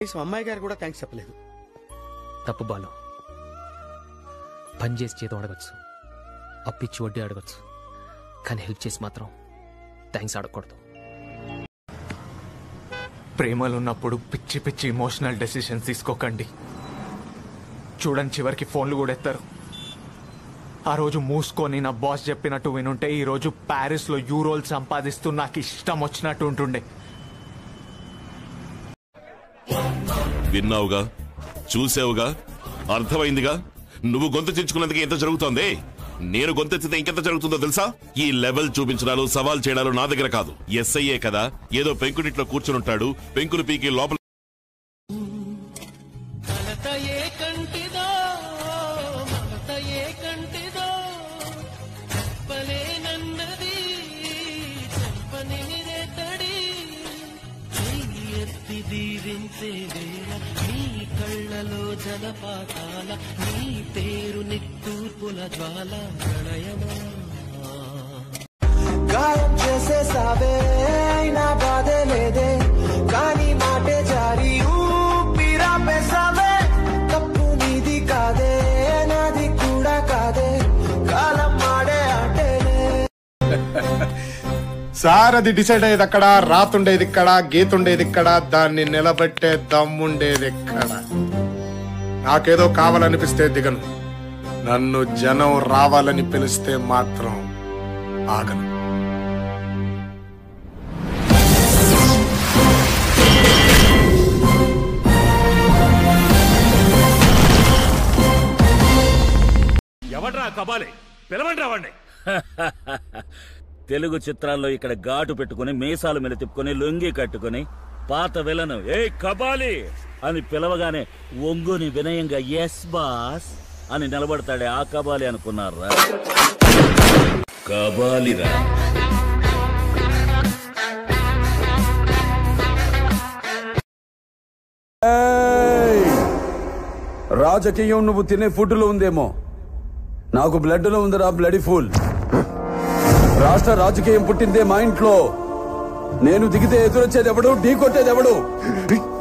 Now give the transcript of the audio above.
కనీసం అమ్మాయి గారు కూడా థ్యాంక్స్ చెప్పలేదు తప్పు బాలు పని చేసి చేతం అడగచ్చు అప్పిచ్చి వడ్డీ అడగచ్చు కానీ హెల్ప్ చేసి మాత్రం థ్యాంక్స్ అడగకూడదు ప్రేమలో ఉన్నప్పుడు పిచ్చి పిచ్చి ఇమోషనల్ డెసిషన్స్ తీసుకోకండి చూడండి చివరికి ఫోన్లు కూడా ఎత్తారు ఆ రోజు మూసుకొని నా బాస్ చెప్పినట్టు వినుంటే ఈ రోజు ప్యారిస్ లో యూరోలు సంపాదిస్తూ నాకు ఇష్టం వచ్చినట్టు ఉంటుండే విన్నావుగా చూసావుగా అర్థమైందిగా నువ్వు గొంతు చించుకున్నందుకు ఎంత జరుగుతోంది నేను గొంతెత్తితే ఇంకెంత జరుగుతుందో తెలుసా ఈ లెవెల్ చూపించడాలు సవాల్ చేయడాలు నా దగ్గర కాదు ఎస్ఐఏ కదా ఏదో పెంకుటిట్లో కూర్చుని ఉంటాడు పెంకులు పీకి లోపల కలత ఏ కంటిదో మమత ఏ కంటిదో చెప్పలేనన్నది చెప్పని తడి చెయ్యి ఎత్తి దీవించే వేళ నీ కళ్ళలో జలపాతాల నీ పేరు నిట్టూర్పుల జ్వాల ప్రళయమా గాయం చేసేసావే అయినా బాధే లేదే కానీ మాటే జారి ఊపిరాపేసావే తప్పు నీది కాదే నాది కూడా కాదే కాలం మాడే ఆటేనే సార్ అది డిసైడ్ అయ్యేది అక్కడ రాతుండేది ఇక్కడ గీతుండేది ఇక్కడ దాన్ని నిలబెట్టే దమ్ముండేది ఇక్కడ నాకేదో కావాలనిపిస్తే దిగను నన్ను జనం రావాలని పిలిస్తే మాత్రం ఆగను ఎవడ్రా కబాలి పిలవండి రావండి తెలుగు చిత్రాల్లో ఇక్కడ ఘాటు పెట్టుకుని మీసాలు మీద తిప్పుకొని లొంగి కట్టుకుని పాత విలను ఏ కబాలి అని పిలవగానే ఒంగుని వినయంగా ఎస్ బాస్ అని నిలబడతాడే ఆ కబాలి అనుకున్నారా కబాలిరా రాజకీయం నువ్వు తినే ఫుడ్లో ఉందేమో నాకు బ్లడ్లో ఉందిరా బ్లడీ ఫుల్ రాష్ట్ర రాజకీయం పుట్టిందే మా ఇంట్లో నేను దిగితే ఎదురొచ్చేది ఎవడు ఢీ కొట్టేది ఎవడు